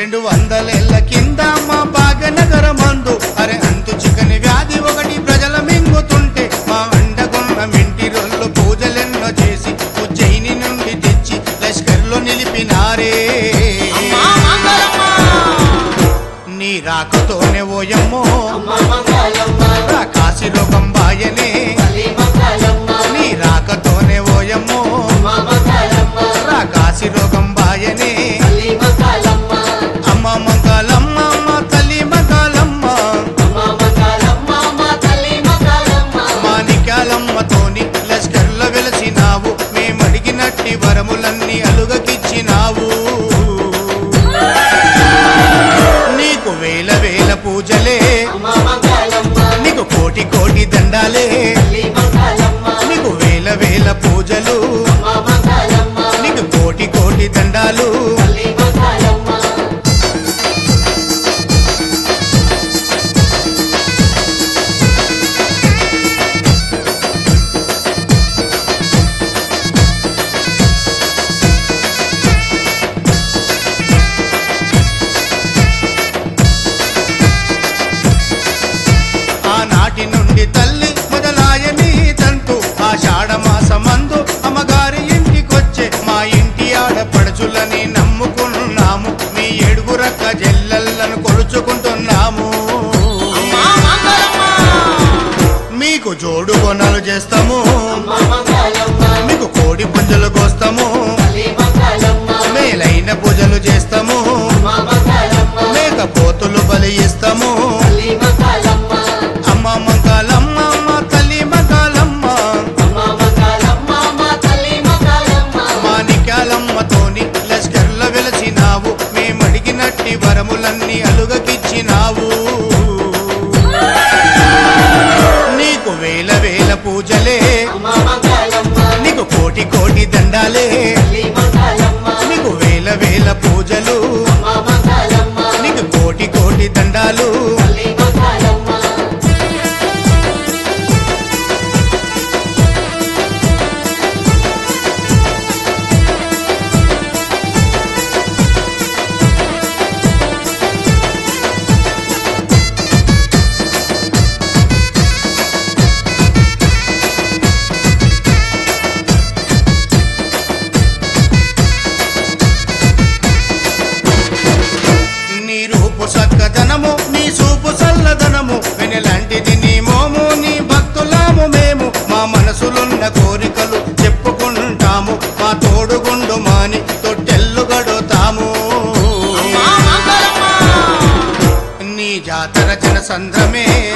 రెండు వందలేళ్ల కింద మా భాగ్యనగర మందు అరే అంతు చికని వ్యాధి ఒకటి ప్రజల మింగుతుంటే మా అండగొన్న మింటి రొల్లు పూజలెన్నో చేసి ఉజ్జయిని నుండి తెచ్చి లష్కర్లో నిలిపినారే అమ్మా మంగళమ్మ నీ రాకతోనే ఓయమ్మో అమ్మా మంగళమ్మ రా కాశీ రోగం బాయనే తల్లి మంగళమ్మ నీ రాకతోనే ఓయమ్మో అమ్మా మంగళమ్మ రా కాశీ రోగం బాయనే తల్లి మంగళమ్మ అమ్మ మంగళమ్మ అమ్మ తల్లి మంగళమ్మ అమ్మా మంగళమ్మ మా తల్లి మంగళమ్మ మాణిక్యాలమ్మతోని లష్కర్లో వెలసినావు మేమడిగినట్టి వరములన్నీ అలుగకిచ్చినావు నీకు వేల వేల పూజలే అమ్మా మంగళమ్మ నీకు కోటి కోటి దండాలే తల్లి మంగళమ్మ నీకు వేల వేల పూజలు అమ్మా మంగళమ్మ నీకు కోటి కోటి దండాలు తల్లి మంగళమ్మ ఆనాటి నుండి తల్లి మొదలాయని తంతు ఆషాఢ మాసమందు అమ్మగారి ఇంటికొచ్చే మా ఇంటి ఆడపడుచులని నమ్ముకున్నాము మీ ఏడుగురక్క జల్లెళ్ళను కొలుచుకుంటున్నాము అమ్మా మంగళమ్మ మీకు జోడు కొనలు చేస్తాము అమ్మా మంగళమ్మ మీకు కోడి పుంజలు కోస్తాము తల్లి మంగళమ్మ మేలైన పూజలు చేస్తాము అమ్మా మంగళమ్మ మేక పోతులు బలి ఇస్తాము తల్లి మంగళమ్మ అమ్మ మంగళమ్మ అమ్మ తల్లి మంగళమ్మ అమ్మా మంగళమ్మ మా తల్లి మంగళమ్మ మాణిక్యాలమ్మతోని లష్కర్ల వెలసినావు మేమడిగినట్టి వరములన్నీ అలుగకిచ్చినావు నీకు వేల వేల పూజలే అమ్మా మంగళమ్మ నీకు కోటి కోటి దండాలే తల్లి మంగళమ్మ నీకు వేల వేల పూజలు అమ్మా మంగళమ్మ నీకు కోటి కోటి దండాలు తల్లి మంగళమ్మ నీ రూపు సక్కదనము నీ చూపు చల్లదనము వెనలాంటిది నీ మోము నీ భక్తులాము మేము మా మనసులున్న కోరికలు చెప్పుకుంటాము మా తోడుగుండు మాని తొట్టెల్లు గడుతాము అమ్మా మంగళమ్మ నీ జాతర జన సంద్రమే